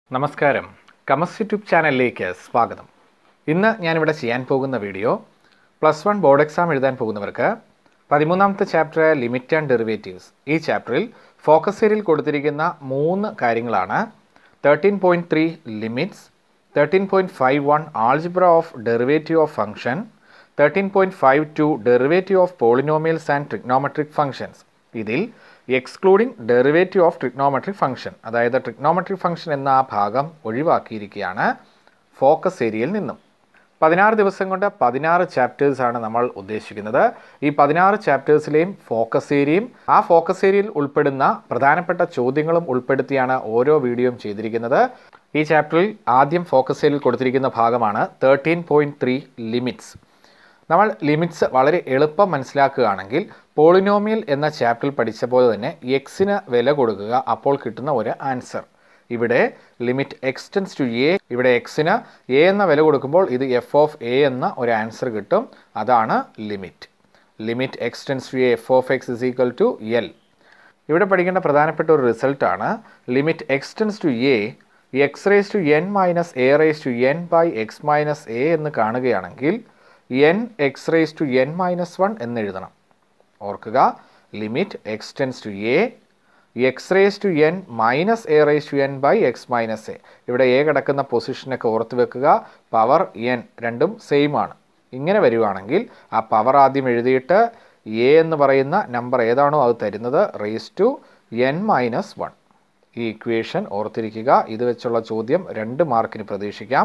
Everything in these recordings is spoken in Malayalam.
നമസ്കാരം കമസ് യൂട്യൂബ് ചാനലിലേക്ക് സ്വാഗതം ഇന്ന് ഞാനിവിടെ ചെയ്യാൻ പോകുന്ന video plus one board exam എഴുതാൻ പോകുന്നവർക്ക് പതിമൂന്നാമത്തെ ചാപ്റ്റർ ലിമിറ്റ് ആൻഡ് ഡെറിവേറ്റീവ്സ് ഈ ചാപ്റ്ററിൽ ഫോക്കസ് ഏരിയയിൽ കൊടുത്തിരിക്കുന്ന മൂന്ന് കാര്യങ്ങളാണ് thirteen point three limits thirteen point five one algebra of derivative of function thirteen point five two derivative of polynomials and trigonometric functions ഇതിൽ excluding derivative of trigonometric function അതായത് ട്രിഗ്നോമെട്രിക് ഫംഗ്ഷൻ എന്ന ആ ഭാഗം ഒഴിവാക്കിയിരിക്കുകയാണ് ഫോക്കസ് ഏരിയയിൽ നിന്നും പതിനാറ് ദിവസം കൊണ്ട് പതിനാറ് ചാപ്റ്റേഴ്സ് ആണ് നമ്മൾ ഉദ്ദേശിക്കുന്നത് ഈ പതിനാറ് ചാപ്റ്റേഴ്സിലെയും ഫോക്കസ് ഏരിയയും ആ ഫോക്കസ് ഏരിയയിൽ ഉൾപ്പെടുന്ന പ്രധാനപ്പെട്ട ചോദ്യങ്ങളും ഉൾപ്പെടുത്തിയാണ് ഓരോ വീഡിയോയും ചെയ്തിരിക്കുന്നത് ഈ ചാപ്റ്ററിൽ ആദ്യം ഫോക്കസ് ഏരിയയിൽ കൊടുത്തിരിക്കുന്ന ഭാഗമാണ് തേർട്ടീൻ പോയിൻറ്റ് ത്രീ ലിമിറ്റ്സ് നമ്മൾ ലിമിറ്റ്സ് വളരെ എളുപ്പം മനസ്സിലാക്കുകയാണെങ്കിൽ പോളിനോമിയൽ എന്ന ചാപ്റ്ററിൽ പഠിച്ച പോലെ തന്നെ എക്സിന് വില കൊടുക്കുക അപ്പോൾ കിട്ടുന്ന ഒരു ആൻസർ ഇവിടെ ലിമിറ്റ് എക്സ്റ്റൻസ് ടു എ ഇവിടെ എക്സിന് എ എന്ന വില കൊടുക്കുമ്പോൾ ഇത് എഫ് ഓഫ് എ എന്ന ഒരു ആൻസർ കിട്ടും അതാണ് limit limit X tends to A F of X is equal to L ഇവിടെ പഠിക്കേണ്ട പ്രധാനപ്പെട്ട ഒരു റിസൾട്ടാണ് limit X tends to A X raise to N minus A raise to N by X minus A എന്ന് കാണുകയാണെങ്കിൽ N X raise to N minus one എന്ന് എഴുതണം ഓർക്കുക limit extends to A X raise to N minus A raise to N by X minus A ഇവിടെ എ കിടക്കുന്ന പൊസിഷനൊക്കെ ഓർത്ത് വെക്കുക പവർ എൻ രണ്ടും സെയിം ആണ് ഇങ്ങനെ വരുവാണെങ്കിൽ ആ പവർ ആദ്യം എഴുതിയിട്ട് എ എന്ന് പറയുന്ന നമ്പർ ഏതാണോ അത് തരുന്നത് raise to N minus one ഈ ഇക്വേഷൻ ഓർത്തിരിക്കുക ഇത് വെച്ചുള്ള ചോദ്യം രണ്ട് മാർക്കിന് പ്രതീക്ഷിക്കാം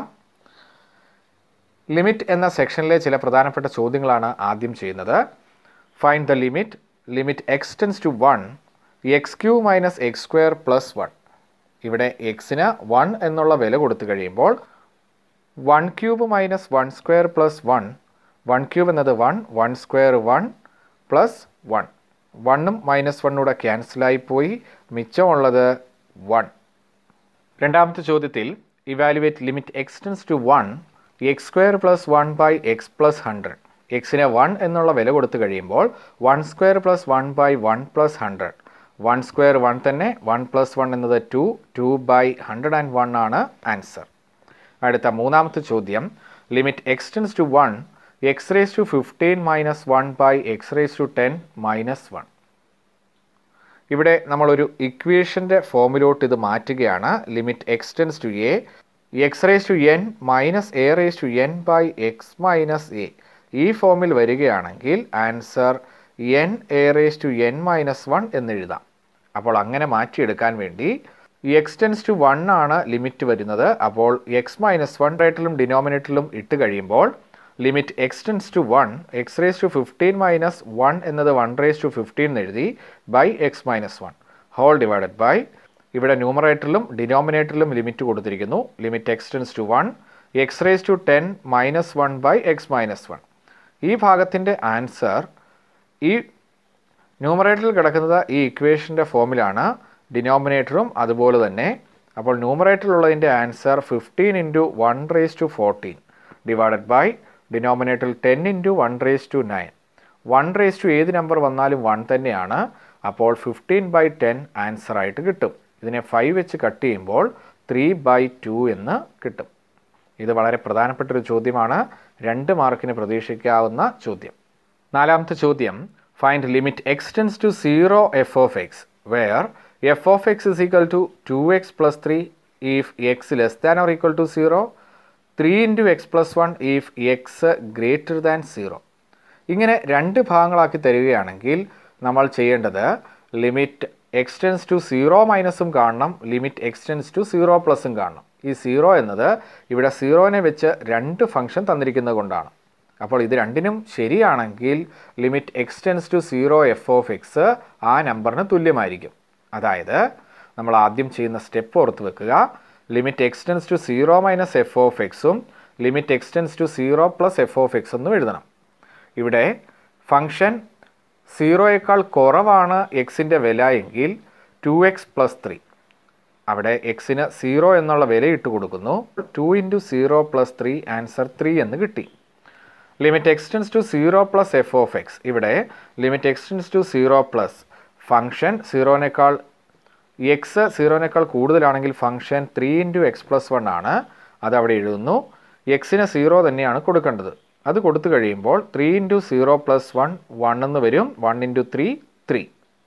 ലിമിറ്റ് എന്ന സെക്ഷനിലെ ചില പ്രധാനപ്പെട്ട ചോദ്യങ്ങളാണ് ആദ്യം ചെയ്യുന്നത് find the limit limit extends to one X cube minus X square plus one ഇവിടെ എക്സിന് വൺ എന്നുള്ള വില കൊടുത്തു കഴിയുമ്പോൾ one cube minus one square plus one one cube എന്നത് one one square one plus one വണ്ണും മൈനസ് വണ്ണൂടെ ക്യാൻസലായി പോയി മിച്ചമുള്ളത് വൺ രണ്ടാമത്തെ ചോദ്യത്തിൽ evaluate limit X tends to one X square plus one by X plus hundred എക്സിന് വൺ എന്നുള്ള വില കൊടുത്തു കഴിയുമ്പോൾ one square plus one by one plus hundred one square one തന്നെ വൺ പ്ലസ് വൺ എന്നത് two two by hundred and one ആണ് ആൻസർ അടുത്ത മൂന്നാമത്തെ ചോദ്യം limit X tends to one X raise to fifteen minus one by X raise to ten minus one ഇവിടെ നമ്മളൊരു ഇക്വേഷൻ്റെ ഫോമിലോട്ട് ഇത് മാറ്റുകയാണ് limit X tends to A X raise to N minus A raise to N by X minus A ഈ ഫോമിൽ വരികയാണെങ്കിൽ answer N A raise to N minus one എന്നെഴുതാം അപ്പോൾ അങ്ങനെ മാറ്റിയെടുക്കാൻ വേണ്ടി എക്സ്റ്റൻസ് ടു വൺ ആണ് ലിമിറ്റ് വരുന്നത് അപ്പോൾ എക്സ് മൈനസ് വൺ റേറ്റിലും ഡിനോമിനേറ്ററിലും ഇട്ട് കഴിയുമ്പോൾ limit X tends to one X raise to fifteen minus one എന്നത് വൺ റേസ് ടു ഫിഫ്റ്റീൻ എന്ന് എഴുതി by X minus one whole divided by ഇവിടെ ന്യൂമറേറ്ററിലും ഡിനോമിനേറ്ററിലും ലിമിറ്റ് കൊടുത്തിരിക്കുന്നു limit X tends to one X raise to ten minus one by X minus one ഈ ഭാഗത്തിൻ്റെ ആൻസർ ഈ ന്യൂമറേറ്ററിൽ കിടക്കുന്നത് ഈ ഇക്വേഷൻ്റെ ഫോമിലാണ് ഡിനോമിനേറ്ററും അതുപോലെ തന്നെ അപ്പോൾ ന്യൂമറേറ്ററിലുള്ളതിൻ്റെ answer fifteen into one raise to fourteen divided by ഡിനോമിനേറ്ററിൽ ten into one raise to nine one raise to ഏത് നമ്പർ വന്നാലും വൺ തന്നെയാണ് അപ്പോൾ ഫിഫ്റ്റീൻ ബൈ ടെൻ ആൻസർ ആയിട്ട് കിട്ടും ഇതിനെ ഫൈവ് വെച്ച് കട്ട് ചെയ്യുമ്പോൾ ത്രീ ബൈ ടു എന്ന് കിട്ടും ഇത് വളരെ പ്രധാനപ്പെട്ട ഒരു ചോദ്യമാണ് രണ്ട് മാർക്കിന് പ്രതീക്ഷിക്കാവുന്ന ചോദ്യം നാലാമത്തെ ചോദ്യം find limit X tends to zero F of X where F of X is equal to two X plus three if X less than or equal to zero three into X plus one if X greater than zero ഇങ്ങനെ രണ്ട് ഭാഗങ്ങളാക്കി തരികയാണെങ്കിൽ നമ്മൾ ചെയ്യേണ്ടത് ലിമിറ്റ് എക്സ്റ്റൻസ് ടു സീറോ മൈനസും കാണണം ലിമിറ്റ് എക്സ്റ്റൻസ് ടു സീറോ പ്ലസും കാണണം ഈ സീറോ എന്നത് ഇവിടെ സീറോനെ വെച്ച് രണ്ട് ഫംഗ്ഷൻ തന്നിരിക്കുന്നത് കൊണ്ടാണ് അപ്പോൾ ഇത് രണ്ടിനും ശരിയാണെങ്കിൽ limit X tends to zero F of X ആ നമ്പറിന് തുല്യമായിരിക്കും അതായത് നമ്മൾ ആദ്യം ചെയ്യുന്ന സ്റ്റെപ്പ് ഓർത്ത് വെക്കുക limit X tends to zero minus F of എക്സും limit X tends to zero plus F of X എന്നും എഴുതണം ഇവിടെ ഫംഗ്ഷൻ സീറോയേക്കാൾ കുറവാണ് എക്സിൻ്റെ വില എങ്കിൽ ടു എക്സ് പ്ലസ് ത്രീ അവിടെ എക്സിന് സീറോ എന്നുള്ള വില ഇട്ട് കൊടുക്കുന്നു two into zero plus three answer three എന്ന് കിട്ടി limit X tends to zero plus F of X ഇവിടെ limit X tends to zero plus function സീറോനേക്കാൾ എക്സ് സീറോനേക്കാൾ കൂടുതലാണെങ്കിൽ function three into X plus one ആണ് അത് അവിടെ എഴുതുന്നു എക്സിന് സീറോ തന്നെയാണ് കൊടുക്കേണ്ടത് അത് കൊടുത്തു കഴിയുമ്പോൾ three into zero plus one one എന്ന് വരും one into three three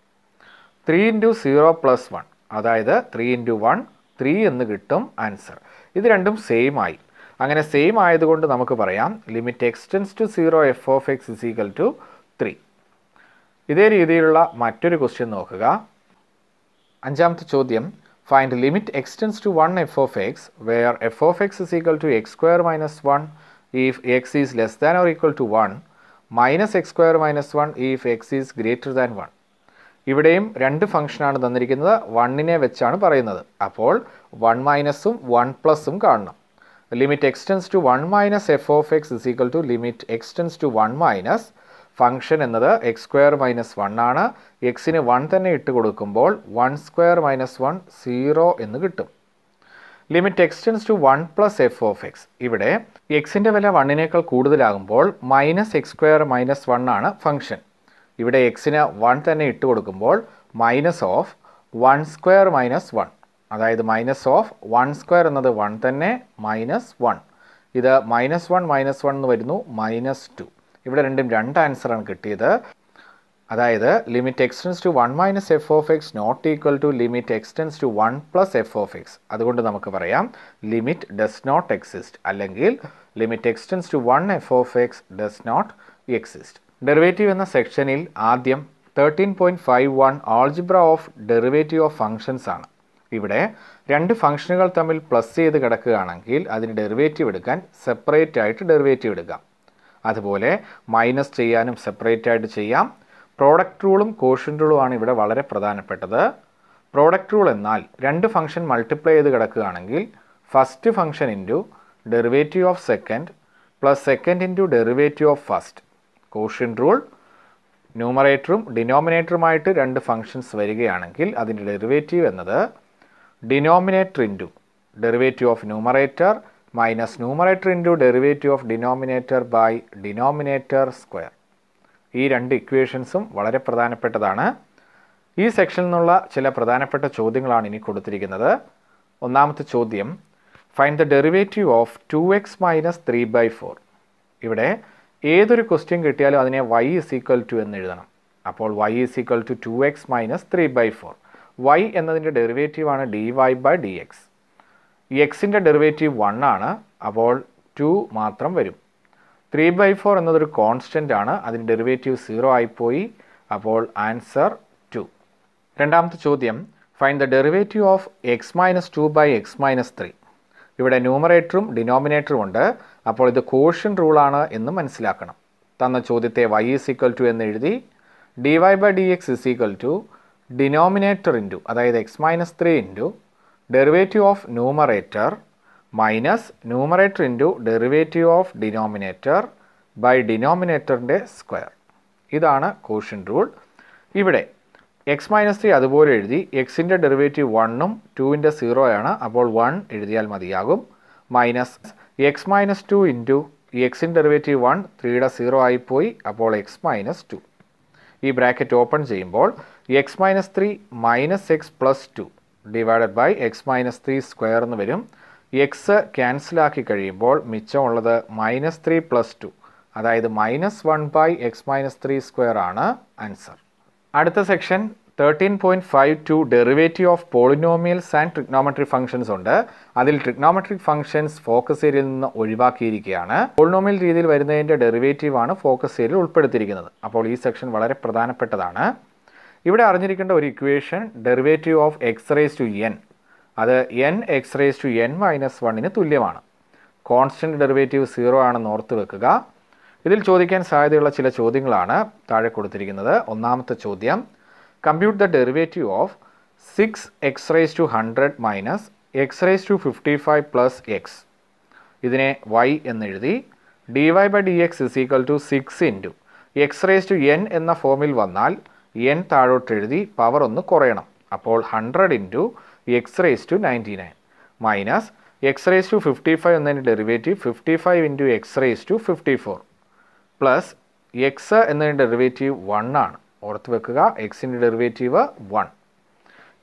three into zero plus one അതായത് ത്രീ ഇൻറ്റു വൺ ത്രീ എന്ന് കിട്ടും ആൻസർ ഇത് രണ്ടും സെയിം ആയി അങ്ങനെ സെയിം ആയതുകൊണ്ട് നമുക്ക് പറയാം limit extends to zero F of X is equal to three ഇതേ രീതിയിലുള്ള മറ്റൊരു ക്വസ്റ്റ്യൻ നോക്കുക അഞ്ചാമത്തെ ചോദ്യം find limit extends to one f of X where F of X is equal to x square minus one if x is less than or equal to 1 minus x square minus 1 if x is greater than 1 ഇവിടെയും രണ്ട് ഫംഗ്ഷനാണ് തന്നിരിക്കുന്നത് വണ്ണിനെ വെച്ചാണ് പറയുന്നത് അപ്പോൾ വൺ മൈനസും വൺ പ്ലസും കാണണം limit extends to one minus F of X is equal to limit extends to one minus function എന്നത് എക്സ് സ്ക്വയർ മൈനസ് വൺ ആണ് എക്സിന് വൺ തന്നെ ഇട്ട് കൊടുക്കുമ്പോൾ one square minus one zero എന്ന് കിട്ടും limit extends to one plus F of X ഇവിടെ എക്സിൻ്റെ വില വണ്ണിനേക്കാൾ കൂടുതലാകുമ്പോൾ minus X square minus one ആണ് ഫംഗ്ഷൻ ഇവിടെ എക്സിന് വൺ തന്നെ ഇട്ട് കൊടുക്കുമ്പോൾ minus of one square minus one അതായത് മൈനസ് ഓഫ് വൺ സ്ക്വയർ എന്നത് വൺ തന്നെ മൈനസ് വൺ ഇത് മൈനസ് വൺ മൈനസ് വൺ എന്ന് വരുന്നു മൈനസ് ടു ഇവിടെ രണ്ടും രണ്ട് ആൻസറാണ് കിട്ടിയത് അതായത് limit extends to one minus F of x not equal to limit extends to one plus F of x അതുകൊണ്ട് നമുക്ക് പറയാം ലിമിറ്റ് ഡസ് നോട്ട് എക്സിസ്റ്റ് അല്ലെങ്കിൽ limit extends to one f of x does not exist derivative എന്ന സെക്ഷനിൽ ആദ്യം thirteen point five one algebra of derivative of functions ആണ് ഇവിടെ രണ്ട് ഫംഗ്ഷനുകൾ തമ്മിൽ പ്ലസ് ചെയ്ത് കിടക്കുകയാണെങ്കിൽ അതിന് ഡെറിവേറ്റീവ് എടുക്കാൻ സെപ്പറേറ്റ് ആയിട്ട് ഡെറിവേറ്റീവ് എടുക്കാം അതുപോലെ മൈനസ് ചെയ്യാനും സെപ്പറേറ്റ് ആയിട്ട് ചെയ്യാം പ്രോഡക്റ്റ് റൂളും കോഷൻ റൂളുമാണ് ഇവിടെ വളരെ പ്രധാനപ്പെട്ടത് പ്രോഡക്റ്റ് റൂൾ എന്നാൽ രണ്ട് ഫംഗ്ഷൻ മൾട്ടിപ്ലൈ ചെയ്ത് കിടക്കുകയാണെങ്കിൽ first function into derivative of second plus second into derivative of first quotient rule ന്യൂമറേറ്ററും ഡിനോമിനേറ്ററുമായിട്ട് രണ്ട് ഫംഗ്ഷൻസ് വരികയാണെങ്കിൽ അതിൻ്റെ ഡെറിവേറ്റീവ് എന്നത് denominator into derivative of numerator minus numerator into derivative of denominator by denominator square ഈ രണ്ട് ഇക്വേഷൻസും വളരെ പ്രധാനപ്പെട്ടതാണ് ഈ സെക്ഷനിൽ നിന്നുള്ള ചില പ്രധാനപ്പെട്ട ചോദ്യങ്ങളാണ് ഇനി കൊടുത്തിരിക്കുന്നത് ഒന്നാമത്തെ ചോദ്യം find the derivative of two x minus three by four ഇവിടെ ഏതൊരു ക്വസ്റ്റ്യൻ കിട്ടിയാലും അതിനെ വൈ ഇസ് ഈക്വൽ ടു എന്ന് എഴുതണം അപ്പോൾ y is equal to two x minus three by four y എന്നതിൻ്റെ ഡെറിവേറ്റീവ് ആണ് d y by d x എക്സിൻ്റെ ഡെറിവേറ്റീവ് വൺ ആണ് അപ്പോൾ ടു മാത്രം വരും ത്രീ ബൈ ഫോർ എന്നതൊരു കോൺസ്റ്റൻ്റ് ആണ് അതിന് ഡെറിവേറ്റീവ് സീറോ ആയിപ്പോയി അപ്പോൾ ആൻസർ ടു രണ്ടാമത്തെ ചോദ്യം find the derivative of x minus two by X minus three ഇവിടെ ന്യൂമറേറ്ററും ഡിനോമിനേറ്ററും ഉണ്ട് അപ്പോൾ ഇത് കോഷൻ റൂളാണ് എന്ന് മനസ്സിലാക്കണം തന്ന ചോദ്യത്തെ വൈ ഇസ് ഈക്വൽ ടു എന്ന് എഴുതി d y by d x is equal to denominator into അതായത് x minus three into derivative of numerator minus numerator into derivative of denominator by ഡിനോമിനേറ്ററിൻ്റെ സ്ക്വയർ ഇതാണ് കോഷൻ റൂൾ ഇവിടെ എക്സ് മൈനസ് ത്രീ അതുപോലെ എഴുതി എക്സിൻ്റെ ഡെറിവേറ്റീവ് വണ്ണും ടുവിൻ്റെ സീറോയാണ് അപ്പോൾ വൺ എഴുതിയാൽ മതിയാകും minus x minus two into എക്സിൻ്റെ ഡെറിവേറ്റീവ് വൺ ത്രീയുടെ സീറോ ആയിപ്പോയി അപ്പോൾ എക്സ് മൈനസ് ടു ഈ ബ്രാക്കറ്റ് ഓപ്പൺ ചെയ്യുമ്പോൾ x minus three minus x plus two divided by X minus three square എന്ന് വരും എക്സ് ക്യാൻസലാക്കി കഴിയുമ്പോൾ മിച്ചമുള്ളത് മൈനസ് ത്രീ പ്ലസ് ടു അതായത് minus one by X minus three square ആണ് ആൻസർ അടുത്ത section thirteen point five two derivative of polynomials and trigonometric functions ഉണ്ട് അതിൽ ട്രിഗ്നോമെട്രിക് ഫംഗ്ഷൻസ് ഫോക്കസ് ഏരിയയിൽ നിന്ന് ഒഴിവാക്കിയിരിക്കുകയാണ് പോളിനോമിയൽ രീതിയിൽ വരുന്നതിൻ്റെ ഡെറിവേറ്റീവ് ആണ് ഫോക്കസ് ഏരിയയിൽ ഉൾപ്പെടുത്തിയിരിക്കുന്നത് അപ്പോൾ ഈ സെക്ഷൻ വളരെ പ്രധാനപ്പെട്ടതാണ് ഇവിടെ അറിഞ്ഞിരിക്കേണ്ട ഒരു equation derivative of x raise to n അത് n X raise to N minus വണ്ണിന് തുല്യമാണ് കോൺസ്റ്റൻറ്റ് ഡെറിവേറ്റീവ് സീറോ ആണെന്ന് ഓർത്ത് വെക്കുക ഇതിൽ ചോദിക്കാൻ സാധ്യതയുള്ള ചില ചോദ്യങ്ങളാണ് താഴെ കൊടുത്തിരിക്കുന്നത് ഒന്നാമത്തെ ചോദ്യം compute the derivative of six x raise to hundred minus x raise to fifty five plus x ഇതിനെ വൈ എന്നെഴുതി d y by d x is equal to six into x raise to n എന്ന ഫോമിൽ വന്നാൽ എൻ താഴോട്ട് എഴുതി പവർ ഒന്ന് കുറയണം അപ്പോൾ hundred into x raise to ninety nine minus x raise to fifty five എന്നതിൻ്റെ derivative fifty five into x raise to fifty four plus x എന്നതിൻ്റെ ഡെറിവേറ്റീവ് വൺ ആണ് ഓർത്ത് വെക്കുക എക്സിൻ്റെ ഡെറിവേറ്റീവ് വൺ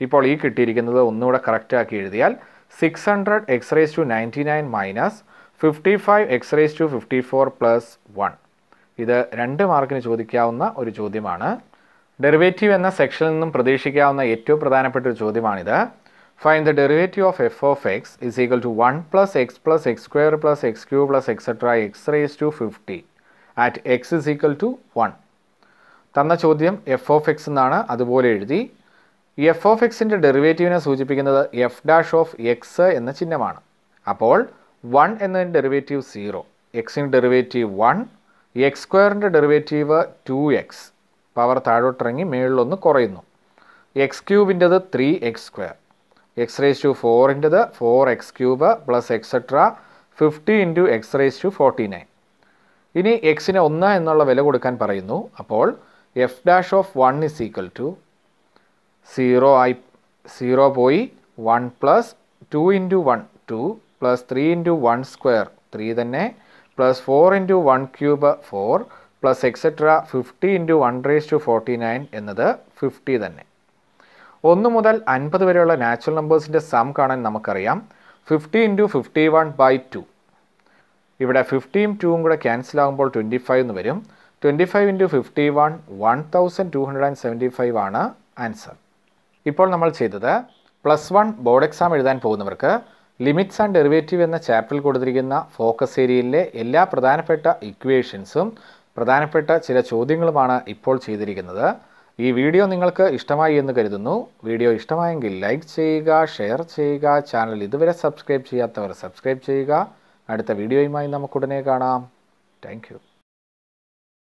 ഇപ്പോൾ ഈ കിട്ടിയിരിക്കുന്നത് ഒന്നുകൂടെ കറക്റ്റ് ആക്കി എഴുതിയാൽ six hundred x raise to ninety nine minus fifty five x raise to fifty four plus one ഇത് രണ്ട് മാർക്കിന് ചോദിക്കാവുന്ന ഒരു ചോദ്യമാണ് ഡെറിവേറ്റീവ് എന്ന സെക്ഷനിൽ നിന്നും പ്രതീക്ഷിക്കാവുന്ന ഏറ്റവും പ്രധാനപ്പെട്ട ഒരു ചോദ്യമാണിത് find the derivative of f of X is equal to one plus x plus x square plus x cube plus etcetera x raise to fifty at x is equal to one തന്ന ചോദ്യം എഫ് ഓഫ് എക്സ് എന്നാണ് അതുപോലെ എഴുതി ഈ എഫ് ഓഫ് എക്സിൻ്റെ ഡെറിവേറ്റീവിനെ സൂചിപ്പിക്കുന്നത് എഫ് ഡാഷ് ഓഫ് എക്സ് എന്ന ചിഹ്നമാണ് അപ്പോൾ വൺ എന്നതിൻ്റെ ഡെറിവേറ്റീവ് സീറോ എക്സിൻ്റെ ഡെറിവേറ്റീവ് വൺ എക്സ് സ്ക്വയറിൻ്റെ ഡെറിവേറ്റീവ് ടു എക്സ് പവർ താഴോട്ടിറങ്ങി മേളിലൊന്ന് കുറയുന്നു എക്സ് ക്യൂബിൻ്റെത് three x square x raise to ഫോറിൻ്റെത് four x cube plus etcetera fifty into x raise to forty nine ഇനി എക്സിന് ഒന്ന് എന്നുള്ള വില കൊടുക്കാൻ പറയുന്നു അപ്പോൾ f dash of one is equal to zero ആയി സീറോ പോയി one plus two into one two plus three into one square three തന്നെ plus four into one cube four plus etcetera fifty into one raise to forty nine എന്നത് ഫിഫ്റ്റി തന്നെ ഒന്ന് മുതൽ അൻപത് വരെയുള്ള നാച്ചുറൽ നമ്പേഴ്സിൻ്റെ സം കാണാൻ നമുക്കറിയാം fifty into fifty one by two ഇവിടെ ഫിഫ്റ്റിയും ടൂവും കൂടെ ക്യാൻസൽ ആകുമ്പോൾ ട്വൻറ്റി ഫൈവ് എന്ന് വരും twenty five into fifty one one thousand two hundred and seventy five ആണ് ആൻസർ ഇപ്പോൾ നമ്മൾ ചെയ്തത് പ്ലസ് വൺ ബോർഡ് എക്സാം എഴുതാൻ പോകുന്നവർക്ക് ലിമിറ്റ്സ് ആൻഡ് ഡെറിവേറ്റീവ് എന്ന ചാപ്റ്ററിൽ കൊടുത്തിരിക്കുന്ന ഫോക്കസ് ഏരിയയിലെ എല്ലാ പ്രധാനപ്പെട്ട ഇക്വേഷൻസും പ്രധാനപ്പെട്ട ചില ചോദ്യങ്ങളുമാണ് ഇപ്പോൾ ചെയ്തിരിക്കുന്നത് ഈ വീഡിയോ നിങ്ങൾക്ക് ഇഷ്ടമായി എന്ന് കരുതുന്നു വീഡിയോ ഇഷ്ടമായെങ്കിൽ ലൈക്ക് ചെയ്യുക ഷെയർ ചെയ്യുക ചാനൽ ഇതുവരെ സബ്സ്ക്രൈബ് ചെയ്യാത്തവർ സബ്സ്ക്രൈബ് ചെയ്യുക അടുത്ത വീഡിയോയുമായി നമുക്കുടനെ കാണാം താങ്ക്